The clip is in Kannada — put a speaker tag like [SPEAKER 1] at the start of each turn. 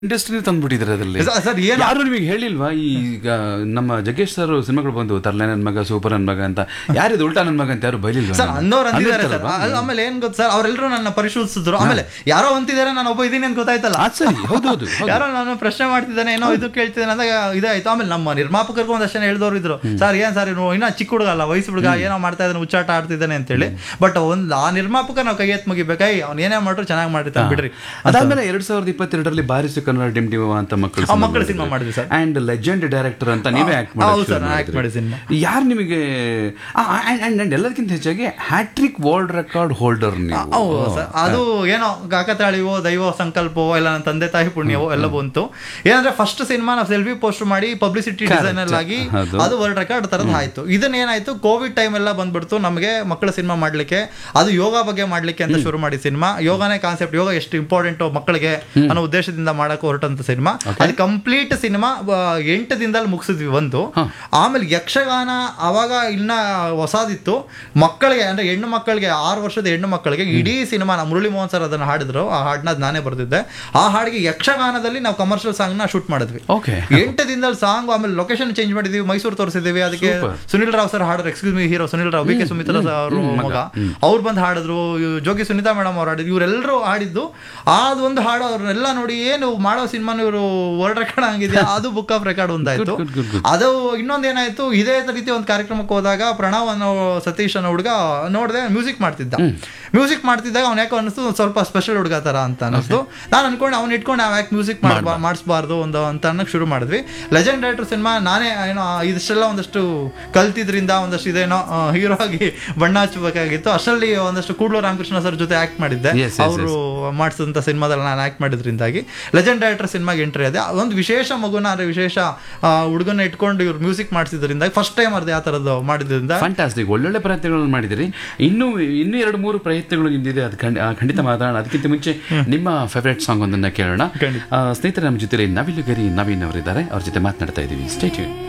[SPEAKER 1] ಇಂಡಸ್ಟ್ರಿ ತಂದ್ಬಿಟ್ಟಿದ್ದಾರೆ ಅದರಲ್ಲಿ
[SPEAKER 2] ಸರ್- ಸರ್ ಏನು
[SPEAKER 1] ಯಾರು ನಿಮಗೆ ಹೇಳಿಲ್ವಾ ಈಗ ನಮ್ಮ ಜಗ್ಗೇಶ್ ಸರ್ ಸಿನಿಮಾಗಳು ಬಂದು ತರ್ಲೆ ನನ್ ಮಗ ಸೂಪರ್ ನನ್ ಮಗ ಅಂತ ಯಾರಿದು ಉಲ್ಟಾ ನನ್ ಮಗ ಅಂತ ಯಾರು ಬೈಲಿಲ್ವಾ
[SPEAKER 2] ಸರ್ ಅನ್ನೋರು ಅಂದಿದ್ದಾರೆ ಸರ್
[SPEAKER 1] ಅಂದಿರ್ತಾರಲ್ವಾ?
[SPEAKER 2] ಅಲ್ಲ, ಆಮೇಲೆ ಏನ್ ಗೊತ್ತು ಸರ್ ಅವರೆಲ್ಲರೂ ನನ್ನ ಪರಿಶೋಧಿಸಿದ್ರು ಆಮೇಲೆ ಯಾರೋ ಅಂತಿದ್ದಾರೆ ನಾನು ಒಬ್ಬ ಇದೀನಿ ಅಂತ ಗೊತ್ತಾಯ್ತಲ್ಲ
[SPEAKER 1] ಅದ್ ಸರಿ ಹೌದು ಹೌದು ಹೌದು.
[SPEAKER 2] ಯಾರೋ ನಾನು ಪ್ರಶ್ನೆ ಮಾಡ್ತಿದ್ದಾನೆ ಏನೋ ಇದು ಕೇಳ್ತಿದ್ದಾನೆ ಅಂದಾಗ ಇದಾಯ್ತು ಆಮೇಲೆ ನಮ್ಮ ನಿರ್ಮಾಪಕರಿಗೂ ಒಂದಷ್ಟು ಜನ ಹೇಳ್ದವ್ರು ಇದ್ರು ಸರ್ ಏನ್ ಸರ್ ಇನ್ನು ಇನ್ನ ಚಿಕ್ಕ ಹುಡುಗ ಅಲ್ಲ ವಯಸ್ಸು ಹುಡುಗ ಏನೋ ಮಾಡ್ತಾ ಇದ್ದಾನೆ ಹುಚ್ಚಾಟ ಆಡ್ತಿದ್ದಾನೆ ಅಂತೇಳಿ ಬಟ್ ಒಂದ್ ಆ ನಿರ್ಮಾಪಕ ನಾವು ಕೈ ಎತ್ ಮುಗಿಬೇಕಾಯ್ ಅವ್ನು ಏನೇ ಮಾಡ್ರು ಚೆನ್ನಾಗಿ ಮಾಡಿರ್ತಾನೆ ಬಿಡ್ರಿ
[SPEAKER 1] ಅದಾದ್ಮೇಲೆ ಎರಡ್ ಸಾವಿರದ ಇಪ್ಪತ್ತೆರಡರಲ್ಲಿ ಬಾರಿಸು ಕನ್ನಡ ಡಿಮ್ ಡಿಮ್ ಅಂತ ಮಕ್ಕಳು
[SPEAKER 2] ಆ ಮಕ್ಕಳು ಸಿನಿಮಾ ಮಾಡಿದ್ವಿ ಸರ್
[SPEAKER 1] ಅಂಡ್ ಲೆಜೆಂಡ್ ಡೈರೆಕ್ಟರ್ ಅಂತ ನೀವೇ ಆಕ್ಟ್
[SPEAKER 2] ಹೌದು ಸರ್ ನಾನು ಆಕ್ಟ್ ಮಾಡಿ ಸಿನಿಮಾ
[SPEAKER 1] ಯಾರು ನಿಮಗೆ ಅಂಡ್ ಎಲ್ಲದಕ್ಕಿಂತ ಹೆಚ್ಚಾಗಿ ಹ್ಯಾಟ್ರಿಕ್ ವರ್ಲ್ಡ್ ರೆಕಾರ್ಡ್ ಹೋಲ್ಡರ್ ನೀವು
[SPEAKER 2] ಹೌದು ಸರ್ ಅದು ಏನೋ ಕಾಕತಾಳಿವೋ ದೈವ ಸಂಕಲ್ಪವೋ ಇಲ್ಲ ನನ್ನ ತಂದೆ ತಾಯಿ ಪುಣ್ಯವೋ ಎಲ್ಲ ಬಂತು ಏನಂದ್ರೆ ಫಸ್ಟ್ ಸಿನಿಮಾ ನಾವು ಸೆಲ್ಫಿ ಪೋಸ್ಟ್ ಮಾಡಿ ಪಬ್ಲಿಸಿಟಿ ಡಿಸೈನರ್ ಆಗಿ
[SPEAKER 1] ಹೌದು.
[SPEAKER 2] ಅದು ವರ್ಲ್ಡ್ ರೆಕಾರ್ಡ್ ತರದ್ ಆಯ್ತು ಇದನ್ನ ಏನಾಯ್ತು ಕೋವಿಡ್ ಟೈಮ್ ಎಲ್ಲ ಬಂದ್ಬಿಡ್ತು ನಮಗೆ ಮಕ್ಕಳ ಸಿನಿಮಾ ಮಾಡ್ಲಿಕ್ಕೆ ಅದು ಯೋಗ ಬಗ್ಗೆ ಮಾಡ್ಲಿಕ್ಕೆ ಅಂತ ಶುರು ಮಾಡಿ ಸಿನಿಮಾ ಯೋಗನೇ ಕಾನ್ಸೆಪ್ಟ್ ಯೋಗ ಎಷ್ಟು ಇಂಪಾರ್ಟೆಂಟ್ ಮಕ್ಕಳಿಗೆ ಅನ್ನೋ ಉದ್ದೇಶದಿಂದ ಮಾಡಕ್ಕೆ ಹೊರಟಂತ ಸಿನಿಮಾ ಅದು ಕಂಪ್ಲೀಟ್ ಸಿನಿಮಾ ಎಂಟು ದಿನದಲ್ಲಿ ಮುಗಿಸಿದ್ವಿ ಒಂದು ಆಮೇಲೆ ಯಕ್ಷಗಾನ ಅವಾಗ ಇನ್ನ ಹೊಸದಿತ್ತು ಮಕ್ಕಳಿಗೆ ಅಂದ್ರೆ ಹೆಣ್ಣು ಮಕ್ಕಳಿಗೆ ಆರು ವರ್ಷದ ಹೆಣ್ಣು ಮಕ್ಕಳಿಗೆ ಇಡೀ ಸಿನಿಮಾ ಮುರಳಿ ಮೋಹನ್ ಸರ್ ಅದನ್ನ ಹಾಡಿದ್ರು ಆ ಹಾಡನ್ನ ನಾನೇ ಬರ್ದಿದ್ದೆ ಆ ಹಾಡಿಗೆ ಯಕ್ಷಗಾನದಲ್ಲಿ ನಾವು ಕಮರ್ಷಿಯಲ್ ಸಾಂಗ್ ನ ಶೂಟ್ ಮಾಡಿದ್ವಿ
[SPEAKER 1] ಓಕೆ
[SPEAKER 2] ಎಂಟು ದಿನದಲ್ಲಿ ಸಾಂಗ್ ಆಮೇಲೆ ಲೊಕೇಶನ್ ಚೇಂಜ್ ಮಾಡಿದ್ವಿ ಮೈಸೂರು ತೋರಿಸಿದ್ವಿ ಅದಕ್ಕೆ
[SPEAKER 1] Super.
[SPEAKER 2] ಸುನಿಲ್ ರಾವ್ ಸರ್ ಹಾಡಿದ್ರು excuse me hero Sunil Rao B K Sumitra ಅವ್ರ ಮಗ ಅವ್ರು ಬಂದು ಹಾಡಿದ್ರು ಇವ್ ಜೋಗಿ ಸುನೀತಾ ಮೇಡಮ್ ಅವ್ರು ಹಾಡಿದ್ರು ಇವರೆಲ್ಲರೂ ಹಾಡಿದ್ದು ಅದು ಒಂದು ಹಾಡು ಅವ್ರನ್ನೆಲ್ಲ ನೋಡಿ ಏನು ಮಾಡೋ ಸಿನಿಮಾನ ಇವರು ವರ್ಲ್ಡ್ ರೆಕಾರ್ಡ್ ಆಗಿದೆಯಾ ಅದು ಬುಕ್ ಆಫ್ ರೆಕಾರ್ಡ್ ಒಂದಾಯ್ತು
[SPEAKER 1] good, good, good.
[SPEAKER 2] ಅದು ಇನ್ನೊಂದು ಏನಾಯ್ತು ಇದೇ ರೀತಿ ಒಂದು ಕಾರ್ಯಕ್ರಮಕ್ಕೆ ಹೋದಾಗ ಪ್ರಣವ್ ಅನ್ನೋ ಸತೀಶ್ ಅನ್ನೋ ಹುಡುಗ ನೋಡಿದೆ ಮ್ಯೂಸಿಕ್ ಮಾಡ್ತಿದ್ದ ಮ್ಯೂಸಿಕ್ ಮಾಡ್ತಿದ್ದಾಗ ಅವ್ನು ಯಾಕೋ ಅನಿಸ್ತು ಒಂದ್ ಸ್ವಲ್ಪ ಸ್ಪೆಷಲ್ ಹುಡುಗ ತರ ಅಂತ ಅನಿಸ್ತು ನಾನು ಅನ್ಕೊಂಡು ಅವ್ನು ಇಟ್ಕೊಂಡು ನಾವು ಯಾಕೆ ಮ್ಯೂಸಿಕ್ ಮಾಡಿಸ್ಬಾರ್ದು ಒಂದು ಅಂತ ಅನ್ನಕ್ಕೆ ಶುರು ಮಾಡಿದ್ವಿ ಲೆಜೆಂಡ್ ಡೈರೆಕ್ಟರ್ ಸಿನಿಮಾ ನಾನೇ ಏನೋ ಇದಿಷ್ಟೆಲ್ಲ ಒಂದಷ್ಟು ಕಲ್ತಿದ್ರಿಂದ ಒಂದಷ್ಟು ಇದೇನೋ ಹೀರೋ ಆಗಿ ಬಣ್ಣ ಹಚ್ಚಬೇಕಾಗಿತ್ತು ಅಷ್ಟರಲ್ಲಿ ಒಂದಷ್ಟು ಕೂಡ್ಲು ರಾಮಕೃಷ್ಣ ಸರ್ ಜೊತೆ ಆಕ್ಟ್ ಮಾಡಿದ್ದೆ
[SPEAKER 1] Yes, yes,
[SPEAKER 2] ಅವರು ಮಾಡಿಸಿದಂಥ ಸಿನಿಮಾದಲ್ಲಿ ನಾನು ಆಕ್ಟ್ ಮಾಡಿದ್ರಿಂದಾಗಿ ಲೆಜೆಂಡ್ ಡೈರೆಕ್ಟರ್ ಸಿನಿಮಾಗೆ ಎಂಟ್ರಿ ಅದೇ ಒಂದು ವಿಶೇಷ ಮಗುನ ಅಂದ್ರೆ ವಿಶೇಷ ಹುಡುಗನ ಇಟ್ಕೊಂಡು ಇವ್ರು ಮ್ಯೂಸಿಕ್ ಮಾಡಿಸಿದ್ರಿಂದ ಫಸ್ಟ್ ಟೈಮ್ ಅರ್ಧ ಆ ಥರದ್ದು ಮಾಡಿದ್ರಿಂದ
[SPEAKER 1] ಫ್ಯಾಂಟಾಸ್ಟಿಕ್ ಒಳ್ಳೊಳ್ಳೆ ಪ್ರಯತ್ನಗಳನ್ನು ಮಾಡಿದಿರಿ ಇನ್ನೂ ಇನ್ನೂ ಎರಡು ಮೂರು ಪ್ರಯತ್ನಗಳು ನಿಂದಿದೆ ಅದು ಖಂಡ- ಆ, ಖಂಡಿತ ಮಾತಾಡೋಣ ಅದಕ್ಕಿಂತ ಮುಂಚೆ ನಿಮ್ಮ ಫೇವರೇಟ್ ಸಾಂಗ್ ಒಂದನ್ನ ಕೇಳೋಣ
[SPEAKER 2] ಖಂಡಿತ.
[SPEAKER 1] ಆ, ಸ್ನೇಹಿತರೆ ನಮ್ಮ ಜೊತೆ ನವಿಲುಗರಿ ನವೀನ್ ಅವರಿದ್ದಾರೆ ಅವ್ರ ಜೊತೆ ಮಾತನಾಡ್ತಾ ಇದ್ದೀವಿ ಸ್ಟೇಟ್ಯೂನ್